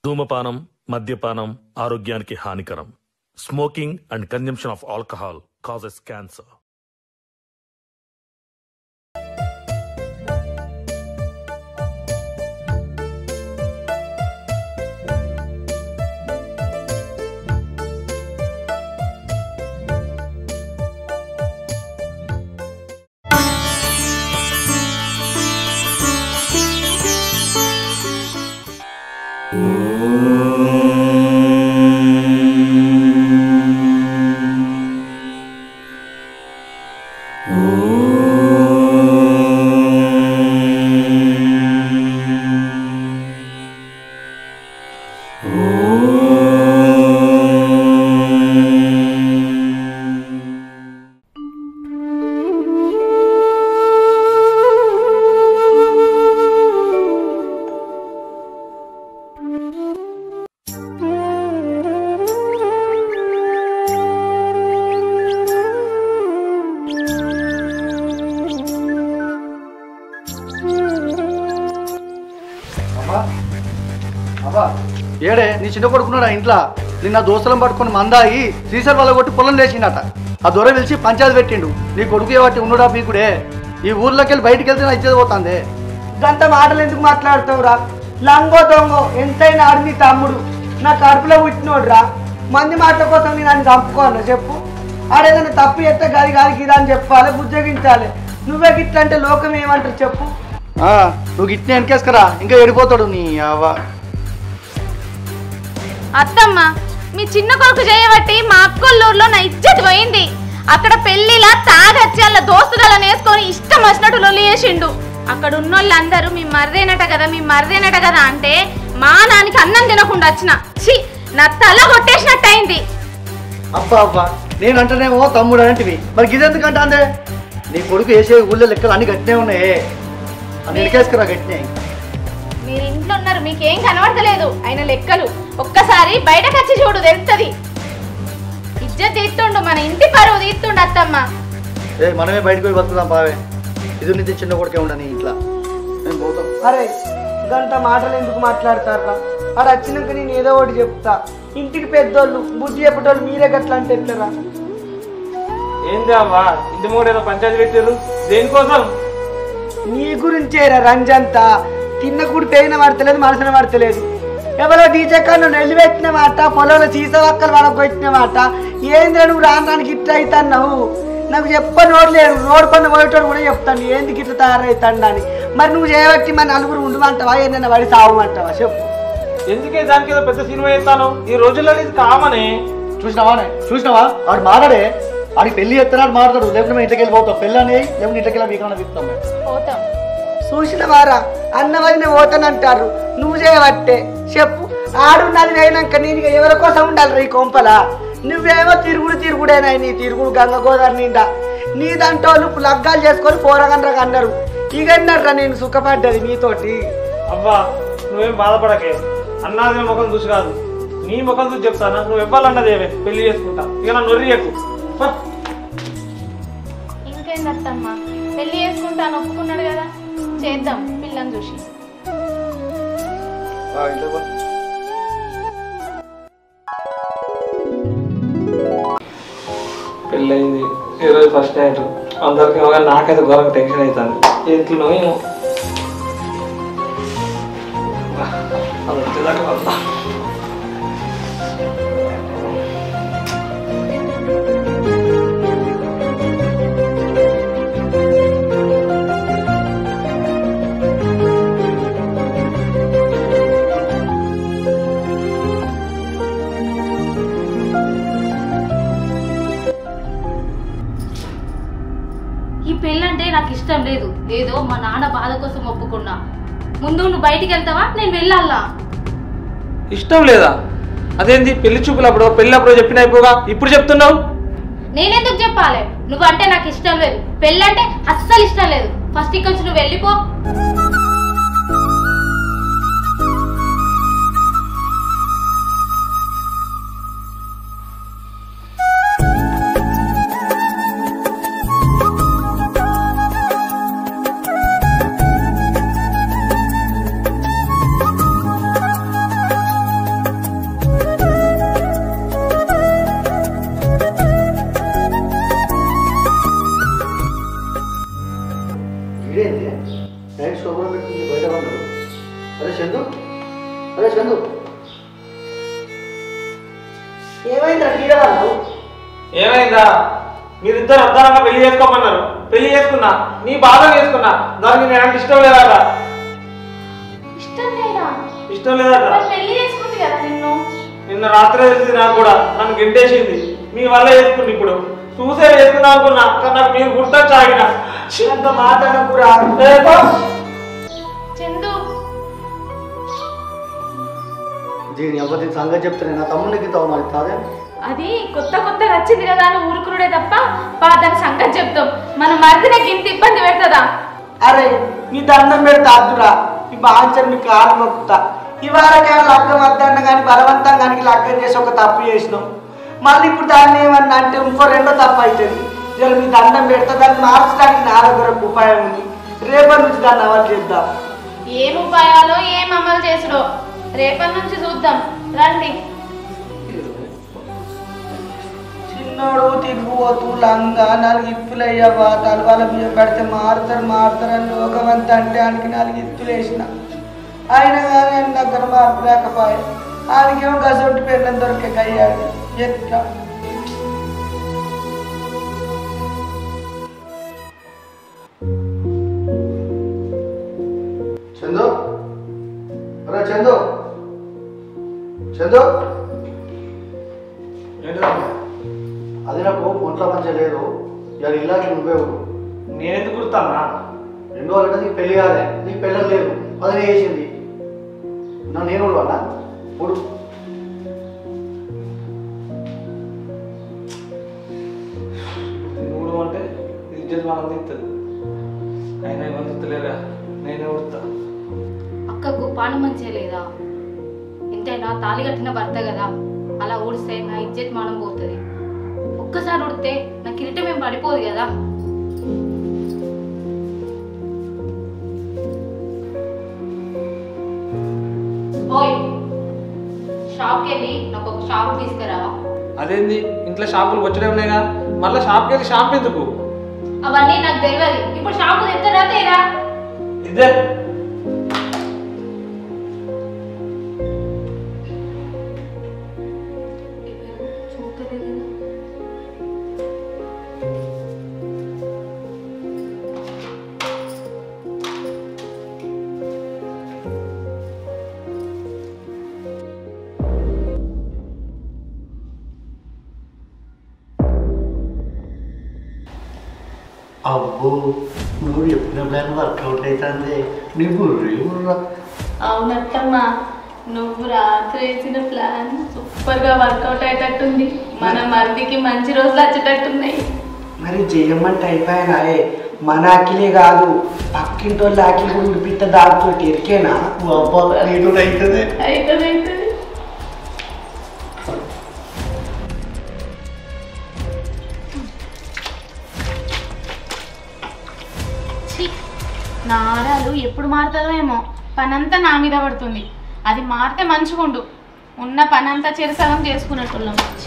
ధూమపానం మద్యపానం ఆరోగ్యానికి హానికరం smoking and consumption of alcohol causes cancer అమ్మా అబ్బా ఏడే నీ చిన్న కొడుకున్నాడా ఇంట్లో నిన్న దోస్తులను పట్టుకొని మందాయి శ్రీశర్ వల్ల కొట్టి పొలం లేచిండట ఆ దొర పిలిచి పంచాయతీ పెట్టిండు నీ కొడుకు ఏవట్టి ఉన్నడా పీకుడే ఈ ఊర్లోకి వెళ్ళి బయటికి వెళ్తే నా ఇచ్చేది పోతుంది గంత మాటలు ఎందుకు మాట్లాడుతావురా లంగో దొంగో ఎంతైనా ఆడు నీ తమ్ముడు నా కడుపులో పుట్టినోడురా మంది మాటల కోసం నేను నన్ను చంపుకోను చెప్పు ఆడేదైనా తప్పు చేస్తే గది గారికి ఇది అని చెప్పాలి బుజ్జగించాలి నువ్వే గిట్ల అంటే లోకం ఏమంటారు చెప్పు ఆ, నువ్వు గిట్నే వెనకేసుకురా ఇంకా ఎడిపోతాడు నీ అవ్వ అత్తమ్మ మీ చిన్న కొడుకు చేయబట్టి మా అక్కొల్లూరులో నా ఇజ్జత్ పోయింది అక్కడ పెళ్లిలా తాగచ్చి అలా దోస్తుగాలను వేసుకొని ఇష్టం వచ్చినట్టు లొల్లి చేసిండు అక్కడ ఉన్నోళ్ళందరూ మీ మర్రేనట కదా మీ మర్రేనట కదా అంటే మా నాన్నకి అన్నం తినకుండా వచ్చిన ఛీ నా తల కొట్టేసినట్టు అయింది అబ్బా అబ్బా నేనంటేనేమో తమ్ముడు అంటివి మరి గిదెందుకంటే అందే నీ కొడుకు వేసే ఊళ్ళో లెక్కలు అన్ని గట్టినే ఉన్నాయి అని వెనకేసుకురా గట్టినే మీరు ఇంట్లో ఉన్నారు మీకేం కనబడతలేదు ఆయన లెక్కలు ఒక్కసారి బయటకు వచ్చి చూడు తెలుస్తుంది ఇజ్జత్ తీస్తుండు మన ఇంటి పరువు తీస్తుండు అత్తమ్మ ఏ మనమే బయటకు పోయి బతుకుదాం పావే ఇది నుంచి చిన్న కొడుకే ఉండని ఇంట్లో మేము పోతాం అరే గంట మాటలు ఎందుకు మాట్లాడతారా ఆడ వచ్చినాక నేను ఏదో ఒకటి చెప్తా ఇంటికి పెద్దోళ్ళు బుద్ధి చెప్పేటోళ్ళు మీరే గట్లా అంటే ఎట్లరా ఏంది అవ్వా ఇంటి మూడు ఏదో పంచాయతీ పెట్టారు దేనికోసం నీ గురించేరా రంజంతా తిన్న కూడా పేయిన పడతలేదు మనసున పడతలేదు ఎవరో డీజే కన్ను నెల్లి పెట్టిన మాట పొలంలో సీసా వక్కలు వడకొట్టిన మాట ఏంద్ర నువ్వు రానడానికి ఇట్లా అవుతున్నావు నాకు చెప్ప నోడలేడు రోడ్డు పన్ను పోయేటోడు కూడా చెప్తాను ఏంది ఇట్లా తయారవుతాడు అని మరి నువ్వు చేయబట్టి మన నలుగురు ఉండమంటావా ఏదైనా పడి సావమంటావా చెప్పు ఎందుకే దానికి ఏదో పెద్ద సినిమా చేస్తాను ఈ రోజుల్లో ఇది కామనే చూసినావా చూసినావా వాడు మారాడే వాడికి పెళ్లి ఎత్తున్నాడు మాట్లాడు లేకపోతే మేము ఇంటికి వెళ్ళిపోతాం పెళ్ళి అని లేకపోతే ఇంటికి వెళ్ళి మీకు చెప్తాం మేము పోతాం చూసిన వారా అన్న వదిన పోతానంటారు నువ్వు చేయబట్టే చెప్పు ఆడు నది అయినాక నేను ఇక ఎవరి కోసం ఉండాలి ఈ కొంపల నువ్వేమో తిరుగుడు తిరుగుడేనా నీ తిరుగుడు గంగ గోదావరి నిండా నీ దాంట్లో లగ్గాలు చేసుకొని పోరగండ్రగా అన్నారు ఇక అన్నారా నేను సుఖపడ్డది నీతోటి అవ్వా నువ్వేం బాధపడకే అన్నాది ముఖం చూసి కాదు నీ ముఖం చూసి చెప్తానా నువ్వు ఇవ్వాలన్నది ఏమే పెళ్లి చేసుకుంటా ఇక నన్ను నొర్రియకు పో. ఇంకేంది అత్తమ్మ పెళ్లి చేసుకుంటాను ఒప్పుకున్నాడు కదా చేద్దాం పిల్లని చూసి ఆ, ఇంట్లో పో. పెళ్ళయింది ఈరోజు ఫస్ట్ నైట్ అందరికి ఏమో కానీ నాకైతే ఘోరంగా టెన్షన్ అవుతుంది ఇంట్లో ఏమో అది వచ్చేదాకా వద్దాం. ఈ పెళ్ళంటే నాకు ఇష్టం లేదు ఏదో మా నాన్న బాధ కోసం ఒప్పుకున్నా ముందు నువ్వు బయటికి వెళ్తావా నేను వెళ్ళాలా ఇష్టం లేదా అదేంది పెళ్లి చూపులు అప్పుడు పెళ్ళి అప్పుడు చెప్పిన అయిపోగా ఇప్పుడు చెప్తున్నావు నేనెందుకు చెప్పాలి నువ్వు అంటే నాకు ఇష్టం లేదు పెళ్ళంటే అస్సలు ఇష్టం లేదు ఫస్ట్ ఇక్కడ నుంచి నువ్వు వెళ్ళిపో అరే చందు ఏమైంది తీయవాళ్ళు ఏమైందా మీరిద్దరు అర్థంగా పెళ్లి చేసుకోమన్నారు పెళ్లి చేసుకున్నా నీ బాధ చేసుకున్నా దానికి నేను అంటే ఇష్టం లేదట ఇష్టం లేదా ఇష్టం లేదట మరి పెళ్లి చేసుకుంది కదా నిన్ను నిన్న రాత్రే తెలిసింది నాకు కూడా నన్ను గెంటేసింది మీ వల్ల చేసుకుంది ఇప్పుడు చూసే చేసుకుందాం అనుకున్నా కానీ నాకు మీరు గుర్తొచ్చి ఆగిన అంత మాట్లాడకురా చందు దీని ఎవరి సంగతి చెప్తాను నా తమ్ముడికి తావు మరి కాదే అది కొత్త కొత్త వచ్చింది కదా అని ఊరుకునుడే తప్ప పా దాని సంగతి చెప్తాం మన మరిదినే ఇంత ఇబ్బంది పెడుతుందా అరే నీ దండం పెడతా అద్దురా ఈ బాంచర్ నీ కాలు నొక్కుతా ఇవాళకే లగ్గం వద్దన్న కానీ బలవంతం కానీ లగ్గం చేసి ఒక తప్పు చేసినాం మళ్ళీ ఇప్పుడు దాన్ని ఏమన్నా అంటే ఇంకో రెండో తప్పు అవుతుంది జర మీ దండం పెడతా దాన్ని మార్చడానికి నా దగ్గర ఒక ఉపాయం ఉంది రేపటి నుంచి దాన్ని అమలు చేద్దాం ఏం ఉపాయాలో ఏం అమలు చేసుడో రేపటి నుంచి చూద్దాం రండి చిన్నోడు తిరుగుపోతూ లంగా నాలుగు ఇప్పులు అయ్యవ్వా తలవాల బియ్యం పెడితే మారుతారు మారుతారని లోకమంతా అంటే ఆయనకి నాలుగు ఇత్తులు వేసిన ఆయన కానీ ఆయన దగ్గర మార్పు లేకపోయా ఆయనకేమో గసొట్టి పెళ్ళని దొరికే అయ్యాడు ఎట్లా చందు అరే చందు చందు అది నాకు ఒంట్లో మంచిగా లేదు ఇవాళ ఇలాంటి నువ్వే ఊరు నేనెందుకు గుర్తానా రెండు వాళ్ళంటే నీకు పెళ్లి కాలే నీకు పెళ్ళం లేదు అది చేసింది నా నేను అన్నా మూడు నువ్వు అంటే ఇజ్జత్ మనం తిత్తది అయినా ఏమని తిత్తలేరా నేనే ఉడతా అక్కకు పాను మంచిగా లేదా ఎంతైనా తాళి కట్టిన భర్త కదా అలా ఊడిస్తే నా ఇజ్జత్ మానం పోతుంది ఒక్కసారి ఉడితే నా కిరీటం ఏం పడిపోదు కదా ఓయ్ షాప్కి వెళ్ళి నాకు ఒక షాప్ తీసుకురావా అదేంది ఇంట్లో షాపులు వచ్చడే ఉన్నాయిగా మళ్ళీ షాప్కి వెళ్ళి షాప్ ఎందుకు అవన్నీ నాకు తెలియదు ఇప్పుడు షాపు తెస్తారా తేరా ఇదే అబ్బో నువ్వు చెప్పిన ప్లాన్ వర్కౌట్ అవుతుంది నీ బుర్రి బుర్ర అవునట్టమ్మా నువ్వు రాత్రి వేసిన ప్లాన్ సూపర్ గా వర్కౌట్ అయ్యేటట్టుంది మన మరిదికి మంచి రోజులు వచ్చేటట్టున్నాయి మరి చేయమంటే అయిపోయినాయే మన అఖిలే కాదు పక్కింటి వాళ్ళ అఖిలి కూడా ఉడిపిస్తే దాంతో ఎరికేనా అబ్బా నీతో అవుతుంది అవుతుంది అవుతుంది ఛీ, నారాలు ఎప్పుడు మారుతుందో ఏమో పనంతా నా మీద పడుతుంది అది మారితే మంచిగుండు ఉన్న పనంతా చెరసగం చేసుకున్నట్టున్నాం ఛీ.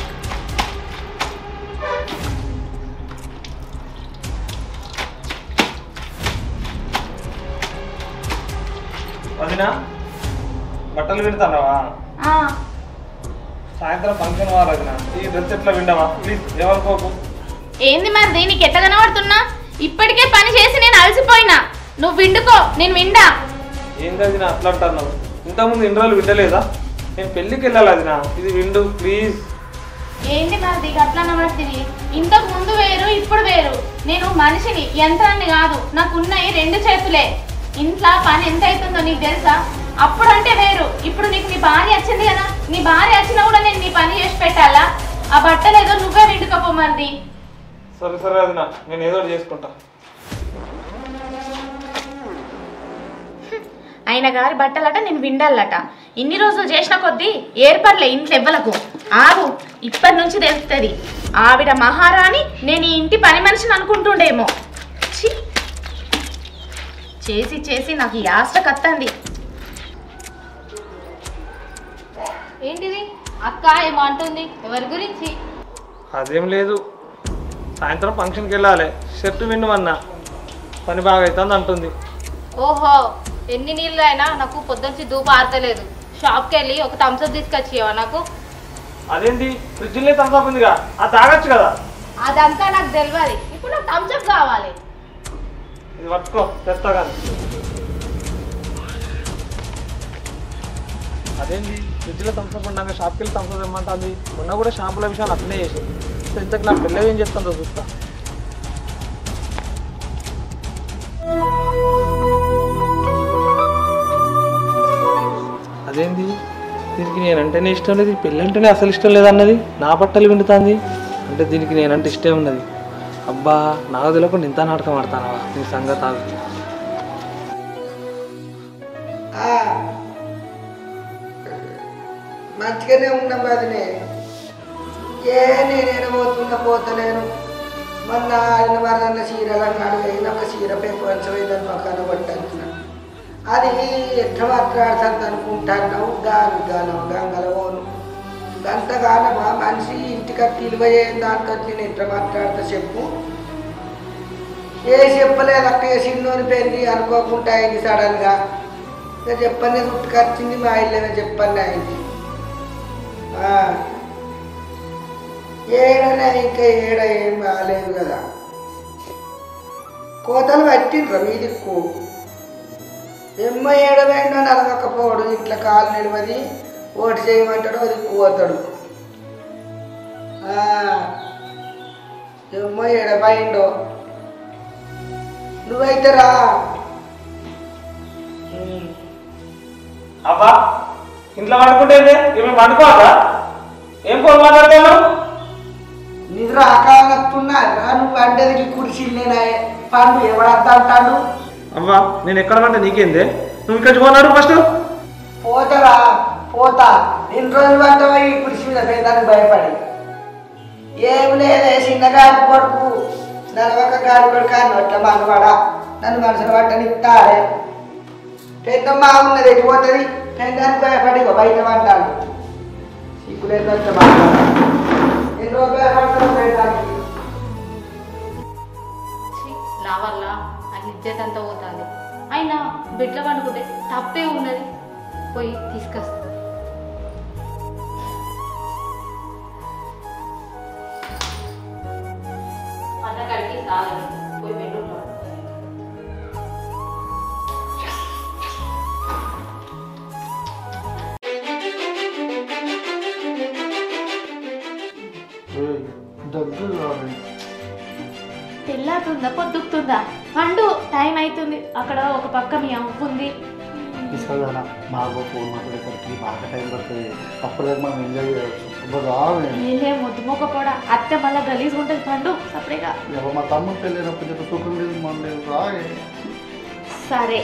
వదినా బట్టలు పెడతానవా ఆ, సాయంత్రం ఫంక్షన్ వాళ్ళు వదినా ఈ డ్రెస్ ఎట్లా విండవా ప్లీజ్ ఎవరికోకు ఏంది మరి దీనికి ఎట్ట కనబడుతున్నా ఇప్పటికే పని చేసి నేను అలసిపోయినా నువ్వు విండుకో నేను విండా ఏంది అది నా అట్లా అంటున్నావు ఇంతకుముందు ఇన్ని రోజులు వింటలేదా నేను పెళ్ళికి వెళ్ళాలి అది నా ఇది విండు ప్లీజ్ ఏంటి మరి దీనికి అట్లా నమ్మడుతుంది ఇంతకు ముందు వేరు ఇప్పుడు వేరు నేను మనిషిని యంత్రాన్ని కాదు నాకు ఉన్నాయి రెండు చేతులే ఇంట్లో పని ఎంత అవుతుందో నీకు తెలుసా అప్పుడంటే వేరు ఇప్పుడు నీకు నీ భార్య వచ్చింది కదా నీ భార్య వచ్చినా కూడా నేను నీ పని చేసి పెట్టాలా ఆ బట్టలు ఏదో నువ్వే విండుకపో మరిది సరే సరే అది నా నేను ఏదో ఒకటి చేసుకుంటా ఆయన గారి బట్టలట నేను విండాలట ఇన్ని రోజులు చేసిన కొద్దీ ఏర్పడలే ఇంట్లో ఎవ్వలకు ఆగు ఇప్పటి నుంచి తెలుస్తుంది ఆవిడ మహారాణి నేను ఈ ఇంటి పని మనిషిని అనుకుంటుండేమో ఛీ! చేసి చేసి నాకు ఈ ఆశ కత్తంది ఏంటిది అక్క ఏమో అంటుంది ఎవరి గురించి అదేం లేదు సాయంత్రం ఫంక్షన్కి వెళ్ళాలి షర్ట్ విండు అన్న పని బాగా అవుతుంది అంటుంది ఓహో ఎన్ని నీళ్ళు అయినా నాకు పొద్దున్నుంచి దూపు ఆరతలేదు షాప్కి వెళ్ళి ఒక థమ్స్అప్ తీసుకొచ్చేవా నాకు అదేంటి ఫ్రిడ్జ్లో థమ్స్అప్ ఉందిగా అది తాగొచ్చు కదా అదంతా నాకు తెలియదు ఇప్పుడు నాకు థమ్స్అప్ కావాలి ఇది పట్టుకో తెస్తా కానీ అదేంటి ఫ్రిడ్జ్లో థమ్స్అప్ ఉన్నాక షాప్కి వెళ్ళి థమ్స్అప్ ఇమ్మంటుంది మొన్న కూడా షాంపూల విషయాలు అట్లనే చేసి సో ఇంతకు నా పిల్లలు ఏం చేస్తుందో చూస్తా అదేంటి దీనికి నేనంటేనే ఇష్టం లేదు ఈ పెళ్ళి అంటేనే అసలు ఇష్టం లేదన్నది నా బట్టలు విండుతుంది అంటే దీనికి నేనంటే ఇష్టం ఉన్నది అబ్బా నాకు తెలియకుండా ఇంత నాటకం ఆడతానవా నీ సంగతి ఆగు. ఆ, మంచిగానే ఉన్నాం బాధనే ఏ నేనేనా పోతున్నా పోతలేను మొన్న ఆయన మరన్న చీరలు అన్నాడు అయినా ఒక చీర పేపు వంచవేదని మొక్కను కొట్టాను అది ఎట్లా మాట్లాడుతుంది అనుకుంటాను గాను గాను గంగలవోను గంటగానమా మనిషి ఇంటికి విలువ దాంతో నేను ఎట్లా మాట్లాడతా చెప్పు ఏ చెప్పలేదు అక్క సిన్నోని పెళ్ళి అనుకోకుండా అయింది సడన్గా ఇక చెప్పనే చుట్టుకొచ్చింది మా ఇల్లేనే చెప్పండి అయింది ఆ. ఏడనే ఇంకా ఏడ ఏం కాలేదు కదా కోతలు పట్టిండ్రు మీ దిక్కు ఎమ్మ ఏడవేండో నలగకపోవడు ఇట్లా కాలు నిలవది ఓటు చేయమంటాడు అది పోతాడు ఆ. ఎమ్మ ఏడపోయిండో నువ్వైతే రా ఉమ్. అబ్బా ఇంట్లో వండుకుంటే ఏమి వండుకోవద్దా ఏం ఫోన్ మాట్లాడతాను నిద్ర ఆకాలత్తున్నా రా నువ్వు అండేది కుర్చీలేనా పండు ఎవడద్దా అంటాడు అవ్వా నేను ఎక్కడ వంట నీకేందే నువ్వు ఇక్కడ పోనాడు ఫస్ట్ పోతారా పోతా ఎన్ని రోజులు పడ్డావా ఈ కుర్చీ మీద పేదానికి భయపడి ఏం లేదే చిన్నగాడి కొడుకు నలవక గాడి కొడుకు అని అట్లా మనవాడా నన్ను మనసులో పట్టనిస్తాడే పెద్దమ్మ ఉన్నది ఎటు పోతుంది పెద్దానికి భయపడి ఇగో బయట పడ్డాడు సిగ్గులేదు అట్లా మాట్లాడాలి ఎన్ని రోజులు భయపడతావు పెద్దానికి ఛీ, నా వల్ల నాకు ఇజ్జత్ అంతా పోతుంది అయినా బిడ్డ వండుకుంటే తప్పే ఉన్నది పోయి తీసుకొస్తా అన్నగారికి సాగదు పోయి బెడ్రూమ్లో తెల్లారుతుందా పొద్దుకుతుందా పండు టైం అవుతుంది అక్కడ ఒక పక్క మీ అమ్మ ఉంది తీసుకెళ్ళాలా బాగా ఫోన్ మాట్లాడేసరికి బాగా టైం పడుతుంది అప్పటిదాకా మనం ఎంజాయ్ చేయవచ్చు ఇప్పుడు రావాలి నేనే ముద్దు మొక్కపోడా అత్త మళ్ళా గలీజ్ ఉంటుంది పండు సపరేగా ఎవరు మా తమ్ముడు పెళ్ళినప్పుడు చెప్పి సుఖం లేదు మన లేదు రాగే సరే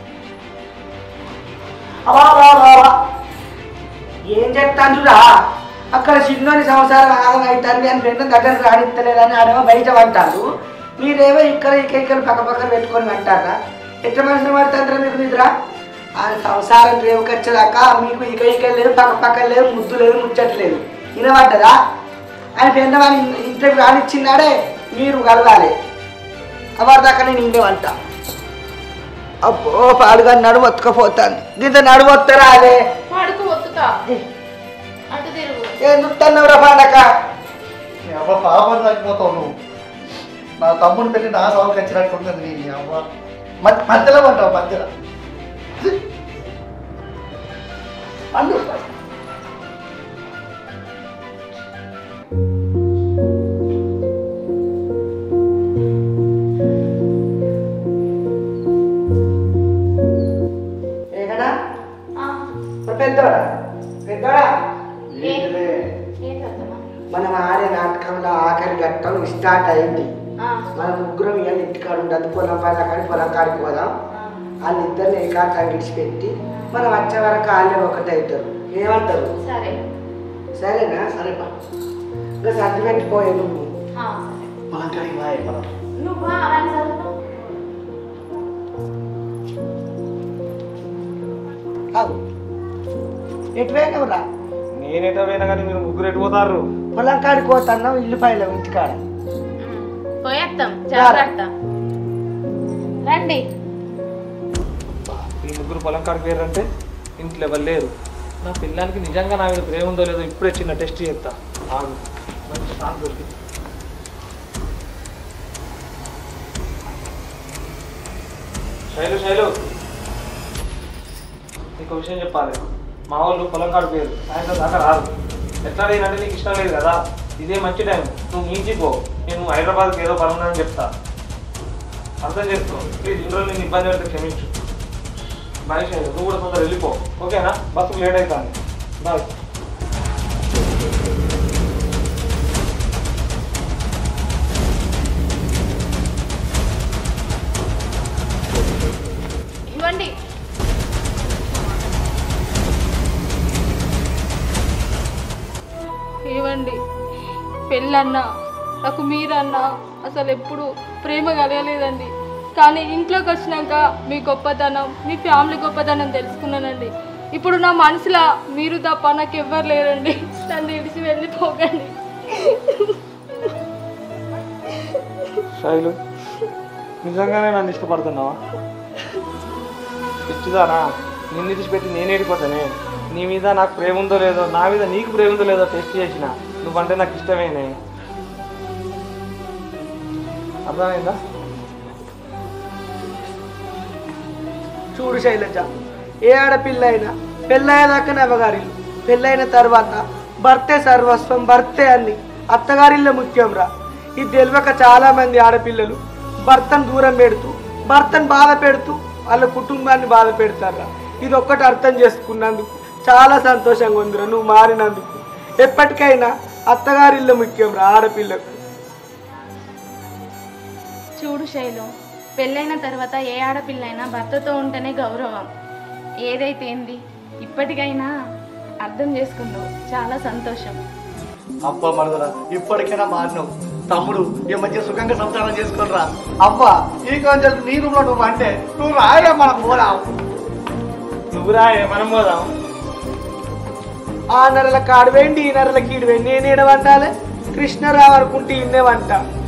అవా, అవా, అవా, అవా. ఏం చెప్తాండ్రురా అక్కడ చిన్నోని సంసారం ఆగమైతుంది అని రెండు దగ్గర రాణిస్తలేదని ఆడేమో బయట అంటారు మీరేమో ఇక్కడ ఇక ఇక్కడ పక్క పక్కన పెట్టుకొని అంటారా ఎట్లా మనుషులు పడుతుంటారా మీకు నిద్ర ఆ సంసారం రేవుకొచ్చేదాకా మీకు ఇక ఇక లేదు పక్క పక్కన లేదు ముద్దు లేదు ముచ్చట లేదు వినబడ్డదా ఆయన పెద్దవాని ఇంటికి రానిచ్చినాడే మీరు కలవాలి అవరిదాకా నేను ఇండేవంట అబ్బో పాడుగా నడుము ఒత్తుకపోతాను దీంతో నడుము ఒత్తరా అదే పడుకు ఒత్తుతా అటు తిరుగు ఎందుకు పండక నీ అవ్వ పాపం తగ్గిపోతావు నువ్వు నా తమ్ముడు పెళ్ళి నా సాగుకి వచ్చినట్టు ఉంటుంది నీ అవ్వ మధ్య మధ్యలో ఉంటావు మధ్యలో పండు ఏకడా ఆ, పెద్దోడా పెద్దోడా ఏంటిదే? ఏంటి అత్తమ్మ? మనం ఆడే నాటకంలో ఆఖరి ఘట్టం స్టార్ట్ అయింది ఆ, మన ముగ్గురం ఇవాళ ఇంటికాడ ఉండదు పొలం పళ్ళ కాడి పొలం కాడికి పోదాం వాళ్ళిద్దరిని ఏకాంతం విడిచిపెట్టి మనం వచ్చే వరకు వాళ్ళే ఒకటి అవుతారు ఏమంటారు సరే సరేనా సరేపా ఇంకా సర్ది పెట్టిపోయే నువ్వు ఆ, సరే పొలం కాడికి వాయే పొలం నువ్వు అవన్నీ చదువుతావు ఆగు. ఎటు పోయినావురా నేనెటో పోయినా కానీ మీరు ముగ్గురు ఎటు పోతారు పొలం కాడికి పోతున్నావు ఇల్లు పైన ఇంటికాడ పోయేస్తాం జాగ్రత్త రండి ఈ ముగ్గురు పొలం కాడికి వేరంటే ఇంట్లో ఎవరు లేరు నా పిల్లానికి నిజంగా నా మీద ప్రేమ ఉందో లేదో ఇప్పుడే చిన్న టెస్ట్ చేస్తా ఆగు మంచి ఛాన్స్ దొరికింది శైలు శైలు నీకు విషయం చెప్పాలి మా వాళ్ళు పొలం కాడు పోయారు సాయంత్రం దాకా రాదు ఎట్లా లేదంటే నీకు ఇష్టం లేదు కదా ఇదే మంచి టైం నువ్వు నీచి పో నేను హైదరాబాద్కి ఏదో పని ఉందని చెప్తా అర్థం చేసుకో ప్లీజ్ ఇన్ని రోజులు నేను ఇబ్బంది పెడితే క్షమించు బాయ్ శైలు నువ్వు కూడా తొందర వెళ్ళిపో ఓకేనా బస్సు లేట్ అవుతాను బాయ్ ఇవ్వండి ఇవ్వండి పెళ్ళన్నా నాకు మీరన్నా అసలు ఎప్పుడు ప్రేమ కలగలేదండి కానీ ఇంట్లోకి వచ్చినాక మీ గొప్పతనం మీ ఫ్యామిలీ గొప్పతనం తెలుసుకున్నానండి ఇప్పుడు నా మనసులో మీరు తప్ప నాకు ఎవ్వరు లేరండి నన్ను ఇడిచి వెళ్ళిపోకండి శైలు నిజంగానే నన్ను ఇష్టపడుతున్నావా పిచ్చిదానా నిన్ను విడిచిపెట్టి నేను ఏడిపోతానే నీ మీద నాకు ప్రేమ ఉందో లేదో నా మీద నీకు ప్రేమ ఉందో లేదో టెస్ట్ చేసిన నువ్వంటే నాకు ఇష్టమేనే అర్థమైందా చూడు శైలజ ఏ ఆడపిల్ల అయినా పెళ్ళయ్యేదాకా నవగారిల్లు పెళ్ళైన తర్వాత భర్తే సర్వస్వం భర్తే అన్ని అత్తగారిల్లే ముఖ్యం రా ఇది తెలియక చాలా మంది ఆడపిల్లలు భర్తను దూరం పెడుతూ భర్తను బాధ పెడుతూ వాళ్ళ కుటుంబాన్ని బాధ పెడతారా ఇది ఒక్కటి అర్థం చేసుకున్నందుకు చాలా సంతోషంగా ఉందిరా నువ్వు మారినందుకు ఎప్పటికైనా అత్తగారిల్లే ముఖ్యం రా ఆడపిల్లకు చూడు శైలు పెళ్ళైన తర్వాత ఏ ఆడపిల్లైనా భర్తతో ఉంటేనే గౌరవం ఏదైతే ఏంది ఇప్పటికైనా అర్థం చేసుకున్నావు చాలా సంతోషం అబ్బా మరదరా ఇప్పటికైనా మారినావు తమ్ముడు ఈ మధ్య సుఖంగా సంసారం చేసుకునిరా అబ్బా ఈ కొంచెం నీ రూమ్ లో నువ్వు అంటే నువ్వు రాయా మనం పోదాం నువ్వురా మనం పోదాం ఆ నెరల కాడువేండి ఈ నెరల కీడువేండి నేను ఏడవంటాలే కృష్ణరావు అనుకుంటే ఇన్నే వంట